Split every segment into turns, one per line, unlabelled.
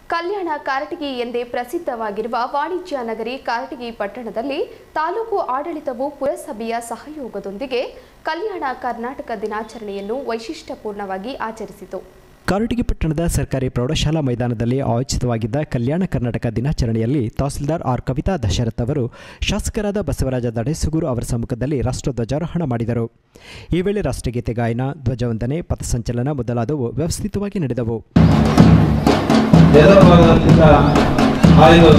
ಕಲ್ಯಾಣ ಕಾರಟಗಿ ಎಂದೇ ಪ್ರಸಿದ್ಧವಾಗಿರುವ ವಾಣಿಜ್ಯ ನಗರಿ ಕಾರಟಗಿ ಪಟ್ಟಣದಲ್ಲಿ ತಾಲೂಕು ಆಡಳಿತವು ಪುರಸಭೆಯ ಸಹಯೋಗದೊಂದಿಗೆ ಕಲ್ಯಾಣ ಕರ್ನಾಟಕ ದಿನಾಚರಣೆಯನ್ನು ವೈಶಿಷ್ಟ್ಯಪೂರ್ಣವಾಗಿ ಆಚರಿಸಿತು
ಕಾರಟಗಿ ಪಟ್ಟಣದ ಸರ್ಕಾರಿ ಪ್ರೌಢಶಾಲಾ ಮೈದಾನದಲ್ಲಿ ಆಯೋಜಿತವಾಗಿದ್ದ ಕಲ್ಯಾಣ ಕರ್ನಾಟಕ ದಿನಾಚರಣೆಯಲ್ಲಿ ತಹಸೀಲ್ದಾರ್ ಆರ್ ಕವಿತಾ ದಶರಥ್ ಅವರು ಶಾಸಕರಾದ ಬಸವರಾಜ ದಡೇಸುಗೂರು ಅವರ ಸಮ್ಮುಖದಲ್ಲಿ ರಾಷ್ಟ್ರಧ್ವಜಾರೋಹಣ ಮಾಡಿದರು ಈ ವೇಳೆ ರಾಷ್ಟ್ರಗೀತೆ ಗಾಯನ ಧ್ವಜವಂದನೆ ಪಥಸಂಚಲನ ಮೊದಲಾದವು ವ್ಯವಸ್ಥಿತವಾಗಿ ನಡೆದವು
ಎದರ ಭಾಗದಿಂದ ಆಯ್ದು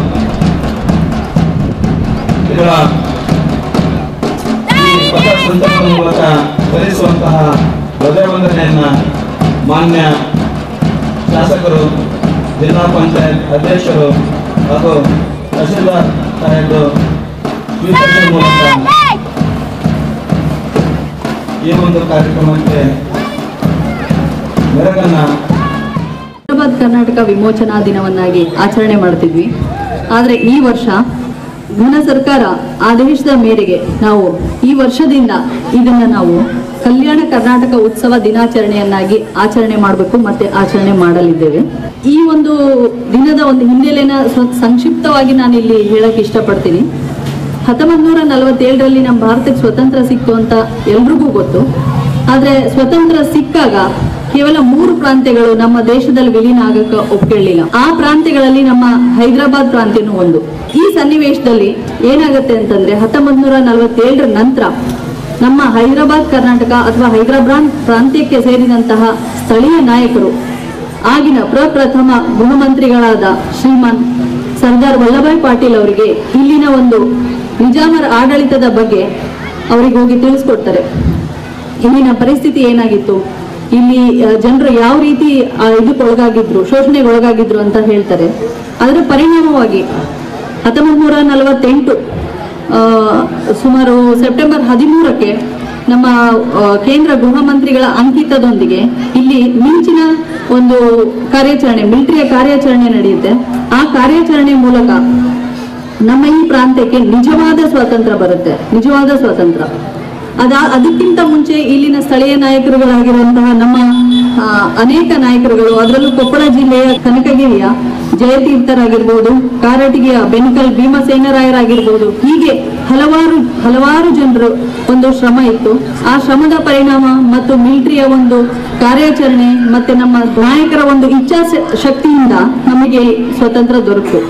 ಇದರ ಈ ಪಥ ಸಂಚಲನ ಮೂಲಕ ಧರಿಸುವಂತಹ ಧ್ವಜವಂದನೆಯನ್ನ ಮಾನ್ಯ ಶಾಸಕರು ಜಿಲ್ಲಾ ಪಂಚಾಯತ್ ಅಧ್ಯಕ್ಷರು ಹಾಗೂ ತಹಸೀಲ್ದಾರ್ ಸಾಹೇಬರು ಸ್ವೀಕರಿಸುವ ಮೂಲಕ ಈ ಒಂದು ಕಾರ್ಯಕ್ರಮಕ್ಕೆ ಮೆರಗನ್ನ
ಹೈದರಾಬಾದ್ ಕರ್ನಾಟಕ ವಿಮೋಚನಾ ದಿನವನ್ನಾಗಿ ಆಚರಣೆ ಮಾಡ್ತಿದ್ವಿ ಆದರೆ ಈ ವರ್ಷ ಘನ ಸರ್ಕಾರ ಆದೇಶದ ಮೇರೆಗೆ ನಾವು ಈ ವರ್ಷದಿಂದ ಇದನ್ನ ನಾವು ಕಲ್ಯಾಣ ಕರ್ನಾಟಕ ಉತ್ಸವ ದಿನಾಚರಣೆಯನ್ನಾಗಿ ಆಚರಣೆ ಮಾಡಬೇಕು ಮತ್ತೆ ಆಚರಣೆ ಮಾಡಲಿದ್ದೇವೆ ಈ ಒಂದು ದಿನದ ಒಂದು ಹಿನ್ನೆಲೆನ ಸ್ವ- ಸಂಕ್ಷಿಪ್ತವಾಗಿ ನಾನು ಇಲ್ಲಿ ಹೇಳಕ್ ಇಷ್ಟಪಡ್ತೀನಿ ಹತ್ತೊಂಬತ್ತು ನೂರ ನಲವತ್ತೇಳರಲ್ಲಿ ನಮ್ಮ ಭಾರತಕ್ಕೆ ಸ್ವತಂತ್ರ ಸಿಕ್ತು ಅಂತ ಎಲ್ರಿಗೂ ಗೊತ್ತು ಆದರೆ ಸ್ವತಂತ್ರ ಸಿಕ್ಕಾಗ ಕೇವಲ ಮೂರು ಪ್ರಾಂತ್ಯಗಳು ನಮ್ಮ ದೇಶದಲ್ಲಿ ವಿಲೀನ ಆಗಕ್ಕೆ ಒಪ್ಕೊಳ್ಳಿಲ್ಲ ಆ ಪ್ರಾಂತ್ಯಗಳಲ್ಲಿ ನಮ್ಮ ಹೈದರಾಬಾದ್ ಪ್ರಾಂತ್ಯನೂ ಒಂದು ಈ ಸನ್ನಿವೇಶದಲ್ಲಿ ಏನಾಗುತ್ತೆ ಅಂತಂದ್ರೆ ಹತ್ತೊಂಬತ್ತು ನೂರ ನಲವತ್ತೇಳರ ನಂತರ ನಮ್ಮ ಹೈದರಾಬಾದ್ ಕರ್ನಾಟಕ ಅಥವಾ ಹೈದರಾಬಾದ್ ಪ್ರಾಂತ್ಯಕ್ಕೆ ಸೇರಿದಂತಹ ಸ್ಥಳೀಯ ನಾಯಕರು ಆಗಿನ ಪ್ರಪ್ರಥಮ ಗೃಹ ಮಂತ್ರಿಗಳಾದ ಶ್ರೀಮಾನ್ ಸರ್ದಾರ್ ವಲ್ಲಭಾಯ್ ಪಾಟೀಲ್ ಅವರಿಗೆ ಇಲ್ಲಿನ ಒಂದು ನಿಜಾಮರ ಆಡಳಿತದ ಬಗ್ಗೆ ಅವರಿಗೆ ಹೋಗಿ ತಿಳಿಸ್ಕೊಡ್ತಾರೆ ಇಲ್ಲಿನ ಪರಿಸ್ಥಿತಿ ಏನಾಗಿತ್ತು ಇಲ್ಲಿ ಜನರು ಯಾವ ರೀತಿ ಆ, ಇದಕ್ಕೊಳಗಾಗಿದ್ರು ಶೋಷಣೆಗೆ ಒಳಗಾಗಿದ್ರು ಅಂತ ಹೇಳ್ತಾರೆ ಅದರ ಪರಿಣಾಮವಾಗಿ ಹತ್ತೊಂಬತ್ತು ನೂರ ನಲವತ್ತೆಂಟು ಆ, ಸುಮಾರು ಸೆಪ್ಟೆಂಬರ್ ಹದಿಮೂರಕ್ಕೆ ನಮ್ಮ ಆ, ಕೇಂದ್ರ ಗೃಹ ಮಂತ್ರಿಗಳ ಅಂಕಿತದೊಂದಿಗೆ ಇಲ್ಲಿ ಮಿಂಚಿನ ಒಂದು ಕಾರ್ಯಾಚರಣೆ ಮಿಲಿಟರಿಯ ಕಾರ್ಯಾಚರಣೆ ನಡೆಯುತ್ತೆ ಆ ಕಾರ್ಯಾಚರಣೆ ಮೂಲಕ ನಮ್ಮ ಈ ಪ್ರಾಂತ್ಯಕ್ಕೆ ನಿಜವಾದ ಸ್ವಾತಂತ್ರ್ಯ ಬರುತ್ತೆ ನಿಜವಾದ ಸ್ವಾತಂತ್ರ್ಯ ಅದ ಅದಕ್ಕಿಂತ ಮುಂಚೆ ಇಲ್ಲಿನ ಸ್ಥಳೀಯ ನಾಯಕರುಗಳಾಗಿರುವಂತಹ ನಮ್ಮ ಆ, ಅನೇಕ ನಾಯಕರುಗಳು ಅದರಲ್ಲೂ ಕೊಪ್ಪಳ ಜಿಲ್ಲೆಯ ಕನಕಗಿರಿಯ ಜಯತೀರ್ಥರಾಗಿರ್ಬೋದು ಕಾರಟಗಿಯ ಬೆನಕಲ್ ಭೀಮಸೇನರಾಯರಾಗಿರ್ಬೋದು ಹೀಗೆ ಹಲವಾರು ಹಲವಾರು ಜನರು ಒಂದು ಶ್ರಮ ಇತ್ತು ಆ ಶ್ರಮದ ಪರಿಣಾಮ ಮತ್ತು ಮಿಲಿಟರಿಯ ಒಂದು ಕಾರ್ಯಾಚರಣೆ ಮತ್ತೆ ನಮ್ಮ ನಾಯಕರ ಒಂದು ಇಚ್ಛಾ ಶಕ್ತಿಯಿಂದ ನಮಗೆ ಸ್ವತಂತ್ರ ದೊರಕಿತು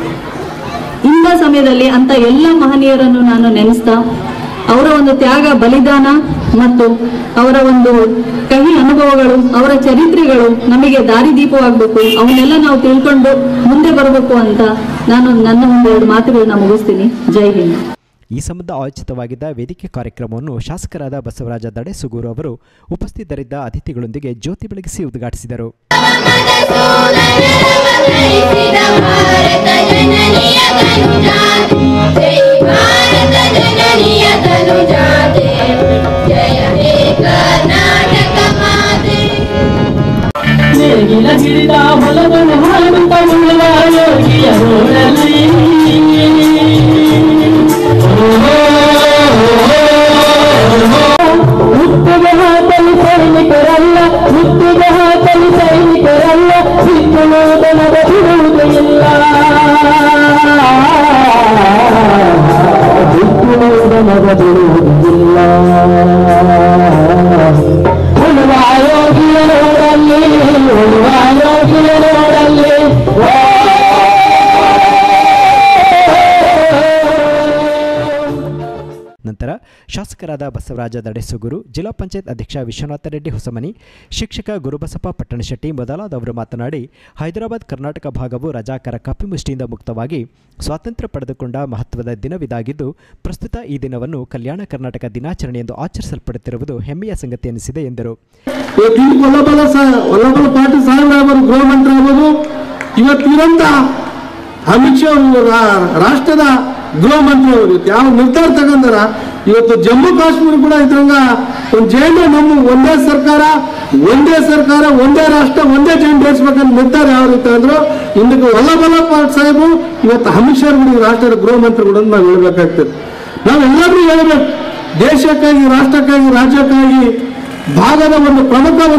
ಇಂಥ ಸಮಯದಲ್ಲಿ ಅಂತ ಎಲ್ಲ ಮಹನೀಯರನ್ನು ನಾನು ನೆನೆಸ್ತಾ ಅವರ ಒಂದು ತ್ಯಾಗ ಬಲಿದಾನ ಮತ್ತು ಅವರ ಒಂದು ಕಹಿ ಅನುಭವಗಳು ಅವರ ಚರಿತ್ರೆಗಳು ನಮಗೆ ದಾರಿದೀಪವಾಗಬೇಕು ಅವನ್ನೆಲ್ಲ ನಾವು ತಿಳ್ಕೊಂಡು ಮುಂದೆ ಬರಬೇಕು ಅಂತ ನಾನು ನನ್ನ ಒಂದೆರಡು ಮಾತುಗಳನ್ನ ಮುಗಿಸ್ತೀನಿ ಜೈ ಹಿಂದ್
ಈ ಸಂಬಂಧ ಆಯೋಜಿತವಾಗಿದ್ದ ವೇದಿಕೆ ಕಾರ್ಯಕ್ರಮವನ್ನು ಶಾಸಕರಾದ ಬಸವರಾಜ ದಡೇಸುಗೂರು ಅವರು ಉಪಸ್ಥಿತರಿದ್ದ ಅತಿಥಿಗಳೊಂದಿಗೆ ಜ್ಯೋತಿ ಬೆಳಗಿಸಿ ಉದ್ಘಾಟಿಸಿದರು
ನೇಗಿಲ ಹಿಡಿದ ಹೊಲವನ್ನು ಹಾಡುತ್ತ ಉಳುವ ಯೋಗಿಯ ರೋಡಲ್ಲಿ ಮುತ್ತಿಗೆ ಹಾಕಲು ಸೈನಿಕರಲ್ಲ ಮುತ್ತಿಗೆ ಹಾಕಲು ಸೈನಿಕರಲ್ಲ ಸಿಕ್ಕುವುದನದ ಬಿಡುವುದಿಲ್ಲ ಸಿಕ್ಕುವುದನದ ಬಿಡುವುದಿಲ್ಲ ಉಳುವ ಯೋಗಿಯ ನೋಡಲ್ಲಿ ಉಳುವ ಯೋಗಿಯ ನೋಡಲ್ಲಿ
ನಂತರ ಶಾಸಕರಾದ ಬಸವರಾಜ ದಡೇಸುಗೂರು ಜಿಲ್ಲಾ ಪಂಚಾಯತ್ ಅಧ್ಯಕ್ಷ ವಿಶ್ವನಾಥ ರೆಡ್ಡಿ ಹೊಸಮನಿ ಶಿಕ್ಷಕ ಗುರುಬಸಪ್ಪ ಪಟ್ಟಣಶೆಟ್ಟಿ ಮೊದಲಾದವರು ಮಾತನಾಡಿ ಹೈದರಾಬಾದ್ ಕರ್ನಾಟಕ ಭಾಗವು ರಜಾಕರ ಕಪಿಮುಷ್ಟಿಯಿಂದ ಮುಕ್ತವಾಗಿ ಸ್ವಾತಂತ್ರ್ಯ ಪಡೆದುಕೊಂಡ ಮಹತ್ವದ ದಿನವಿದಾಗಿದ್ದು ಪ್ರಸ್ತುತ ಈ ದಿನವನ್ನು ಕಲ್ಯಾಣ ಕರ್ನಾಟಕ ದಿನಾಚರಣೆ ಎಂದು ಆಚರಿಸಲ್ಪಡುತ್ತಿರುವುದು ಹೆಮ್ಮೆಯ ಸಂಗತಿ ಎನಿಸಿದೆ ಎಂದರು
ಇವತ್ತು ಇಲ್ಲಿ ವಲ್ಲಭಲ ಸಾ- ವಲ್ಲಭಲ ಪಾಟೀಲ್ ಸಾಹೇಬ್ ಆಗ್ಬೋದು ಗೃಹ ಮಂತ್ರಿ ಆಗ್ಬೋದು ಇವತ್ತಿರಂತ ಅಮಿತ್ ಶಾ ಅವರು ರಾ- ರಾಷ್ಟ್ರದ ಗೃಹ ಮಂತ್ರಿ ಅವರು ಇವತ್ತು ಯಾವ ನಿರ್ಧಾರ ತಗೊಂಡಾರ ಇವತ್ತು ಜಮ್ಮು ಕಾಶ್ಮೀರ ಕೂಡ ಇದ್ರಂಗ ಒಂದು ಜೆಂಡ ನಮ್ಮ ಒಂದೇ ಸರ್ಕಾರ ಒಂದೇ ಸರ್ಕಾರ ಒಂದೇ ರಾಷ್ಟ್ರ ಒಂದೇ ಜೆಂಡ ಇರಿಸ್ಬೇಕಂತ ನಿರ್ಧಾರ ಯಾವ ರೀತಿ ಅಂದ್ರು ಇಂದಕ್ಕೆ ವಲ್ಲಭಲ ಪಾಟೀಲ್ ಸಾಹೇಬು ಇವತ್ತು ಅಮಿತ್ ಶಾ ಅವರು ರಾಷ್ಟ್ರದ ಗೃಹ ಮಂತ್ರಿಗಳು ಅಂತ ನಾವು ಹೇಳ್ಬೇಕಾಗ್ತದೆ ನಾವೆಲ್ಲರೂ ಹೇಳ್ಬೇಕು ದೇಶಕ್ಕಾಗಿ ರಾಷ್ಟ್ರಕ್ಕಾಗಿ ರಾಜ್ಯಕ್ಕಾಗಿ ಭಾಗದ ಒಂದು ಪ್ರಮುಖ ಒಂದು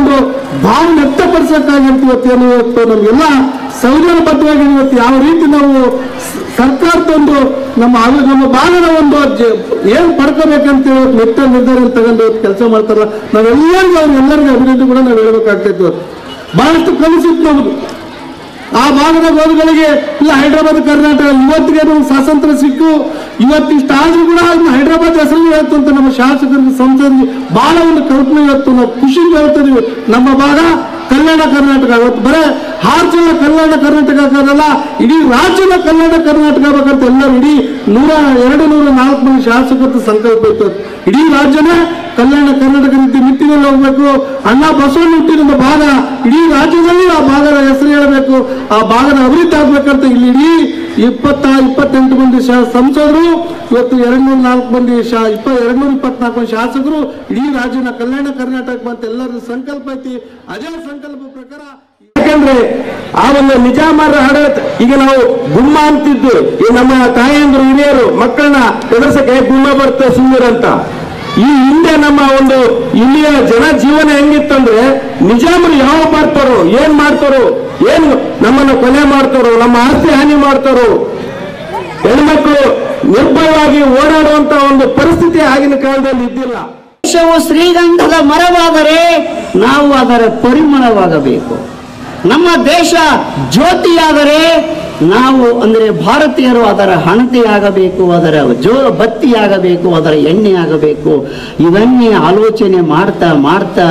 ಭಾವ ವ್ಯಕ್ತಪಡಿಸಕ್ಕಾಗಿರ್ತೀವಿ ಇವತ್ತೇನು ಇವತ್ತು ನಮಗೆಲ್ಲ ಸಂವಿಧಾನಬದ್ಧವಾಗಿ ಇವತ್ತು ಯಾವ ರೀತಿ ನಾವು ಸ- ಸರ್ಕಾರದೊಂದು ನಮ್ಮ ಆಗ- ನಮ್ಮ ಭಾಗದ ಒಂದು ಜ- ಏನ್ ಪಡ್ಕೋಬೇಕಂತ ಹೇಳಿ ನೆಟ್ಟ ನಿರ್ಧಾರ ತಗೊಂಡು ಕೆಲಸ ಮಾಡ್ತಾರಲ್ಲ ನಾವೆಲ್ಲರಿಗೂ ಅವ್ರೆಲ್ಲರಿಗೂ ಅಭಿವೃದ್ಧಿ ಕೂಡ ನಾವು ಹೇಳ್ಬೇಕಾಗ್ತೈತಿ ಇವತ್ತು ಬಹಳಷ್ಟು ಕನಸಿತ್ತು ನಮ್ದು ಆ ಭಾಗದ ಗೋಧುಗಳಿಗೆ ಇಲ್ಲ ಹೈದರಾಬಾದ್ ಕರ್ನಾಟಕ ಇವತ್ತಿಗೆ ನಮ್ಗೆ ಸ್ವಾತಂತ್ರ್ಯ ಸಿಕ್ಕು ಇವತ್ತಿಷ್ಟ ಆದ್ರೂ ಕೂಡ ಅದನ್ನ ಹೈದರಾಬಾದ್ ಹೆಸರು ಹೇಳ್ತು ಅಂತ ನಮ್ಮ ಶಾಸಕರಿಗೆ ಸಂಸದರಿಗೆ ಬಹಳ ಒಂದು ಕಲ್ಪನೆ ಇವತ್ತು ನಾವು ಖುಷಿಯಿಂದ ಹೇಳ್ತಿದೀವಿ ನಮ್ಮ ಭಾಗ ಕಲ್ಯಾಣ ಕರ್ನಾಟಕ ಇವತ್ತು ಬರೇ ಹಾರ್ಜಲ ಕಲ್ಯಾಣ ಕರ್ನಾಟಕ ಆಗಲ್ಲ ಇಡೀ ರಾಜ್ಯದ ಕಲ್ಯಾಣ ಕರ್ನಾಟಕ ಆಗ್ಬೇಕಂತ ಎಲ್ಲರೂ ಇಡೀ ನೂರ ಎರಡು ನೂರ ನಾಲ್ಕು ಮಂದಿ ಶಾಸಕರ ಸಂಕಲ್ಪ ಇತ್ತು ಇಡೀ ರಾಜ್ಯನೇ ಕಲ್ಯಾಣ ಕರ್ನಾಟಕ ರೀತಿ ನಿಟ್ಟಿನಲ್ಲಿ ಹೋಗ್ಬೇಕು ಅಣ್ಣ ಬಸವಣ್ಣ ಹುಟ್ಟಿದ ಭಾಗ ಇಡೀ ರಾಜ್ಯದಲ್ಲಿ ಆ ಭಾಗದ ಹೆಸರು ಹೇಳಬೇಕು ಆ ಭಾಗದ ಅಭಿವೃದ್ಧಿ ಆಗ್ಬೇಕಂತ ಇಲ್ಲಿ ಇಡೀ ಇಪ್ಪತ್ತ ಇಪ್ಪತ್ತೆಂಟು ಮಂದಿ ಶಾ- ಸಂಸದರು ಇವತ್ತು ಎರಡ್ ನೂರ ನಾಲ್ಕು ಮಂದಿ ಶಾ ಇಪ್ಪ ಎರಡ್ ನೂರ ಇಪ್ಪತ್ನಾಲ್ಕು ಮಂದಿ ಶಾಸಕರು ಇಡೀ ರಾಜ್ಯನ ಕಲ್ಯಾಣ ಕರ್ನಾಟಕ ಅಂತ ಎಲ್ಲರ ಸಂಕಲ್ಪ ಐತಿ ಅದೇ ಸಂಕಲ್ಪ ಪ್ರಕಾರ
ಯಾಕಂದ್ರೆ ಆ ಒಂದು ನಿಜಾಮರ ಆಡಳಿತ ಈಗ ನಾವು ಗುಮ್ಮ ಅಂತಿದ್ದು ಈ ನಮ್ಮ ತಾಯಂದ್ರು ಹಿರಿಯರು ಮಕ್ಕಳನ್ನ ಎದುರಿಸಕ್ಕೆ ಗುಮ್ಮ ಬರುತ್ತೆ ಸುಂದರ ಅಂತ ಈ ಹಿಂದೆ ನಮ್ಮ ಒಂದು ಇಲ್ಲಿಯ ಜನ ಜೀವನ ಹೆಂಗಿತ್ತಂದ್ರೆ ನಿಜಾಮರು ಯಾವ ಮಾಡ್ತಾರೋ ಏನ್ ಮಾಡ್ತಾರೋ ಏನ್ ನಮ್ಮನ್ನು ಕೊಲೆ ಮಾಡ್ತಾರೋ ನಮ್ಮ ಆಸ್ತಿ ಹಾನಿ ಮಾಡ್ತಾರೋ ಹೆಣ್ಮಕ್ಳು ನಿರ್ಭಯವಾಗಿ ಓಡಾಡುವಂತ ಒಂದು ಪರಿಸ್ಥಿತಿ ಆಗಿನ ಕಾಲದಲ್ಲಿ ಇದ್ದಿಲ್ಲ
ದೇಶವು ಶ್ರೀಗಂಧದ ಮರವಾದರೆ ನಾವು ಅದರ ಪರಿಮಳವಾಗಬೇಕು ನಮ್ಮ ದೇಶ ಜ್ಯೋತಿಯಾದರೆ ನಾವು ಅಂದರೆ ಭಾರತೀಯರು ಅದರ ಹಣತೆಯಾಗಬೇಕು ಅದರ ಜೋ ಬತ್ತಿಯಾಗಬೇಕು ಅದರ ಎಣ್ಣೆ ಆಗಬೇಕು ಇವನ್ನೇ ಆಲೋಚನೆ ಮಾಡ್ತಾ ಮಾಡ್ತಾ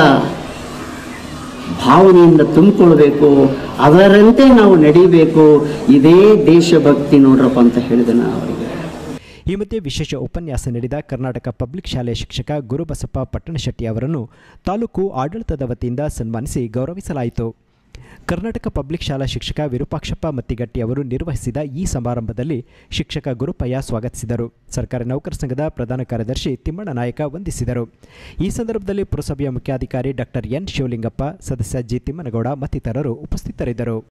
ಭಾವನೆಯಿಂದ ತುಂಬಿಕೊಳ್ಬೇಕು ಅದರಂತೆ ನಾವು ನಡಿಬೇಕು ಇದೇ ದೇಶಭಕ್ತಿ ನೋಡ್ರಪ್ಪ ಅಂತ ಹೇಳಿದೆ ನಾನು ಅವರಿಗೆ
ಈ ಮಧ್ಯೆ ವಿಶೇಷ ಉಪನ್ಯಾಸ ನೀಡಿದ ಕರ್ನಾಟಕ ಪಬ್ಲಿಕ್ ಶಾಲೆಯ ಶಿಕ್ಷಕ ಗುರುಬಸಪ್ಪ ಪಟ್ಟಣಶೆಟ್ಟಿ ಅವರನ್ನು ತಾಲೂಕು ಆಡಳಿತದ ವತಿಯಿಂದ ಸನ್ಮಾನಿಸಿ ಗೌರವಿಸಲಾಯಿತು ಕರ್ನಾಟಕ ಪಬ್ಲಿಕ್ ಶಾಲಾ ಶಿಕ್ಷಕ ವಿರೂಪಾಕ್ಷಪ್ಪ ಮತ್ತಿಗಟ್ಟಿ ಅವರು ನಿರ್ವಹಿಸಿದ ಈ ಸಮಾರಂಭದಲ್ಲಿ ಶಿಕ್ಷಕ ಗುರುಪಯ್ಯ ಸ್ವಾಗತಿಸಿದರು ಸರ್ಕಾರಿ ನೌಕರ ಸಂಘದ ಪ್ರಧಾನ ಕಾರ್ಯದರ್ಶಿ ತಿಮ್ಮಣ್ಣ ನಾಯಕ ವಂದಿಸಿದರು ಈ ಸಂದರ್ಭದಲ್ಲಿ ಪುರಸಭೆಯ ಮುಖ್ಯಾಧಿಕಾರಿ ಡಾಕ್ಟರ್ ಎನ್ ಶಿವಲಿಂಗಪ್ಪ ಸದಸ್ಯ ಜಿ ತಿಮ್ಮನಗೌಡ ಮತ್ತಿತರರು ಉಪಸ್ಥಿತರಿದ್ದರು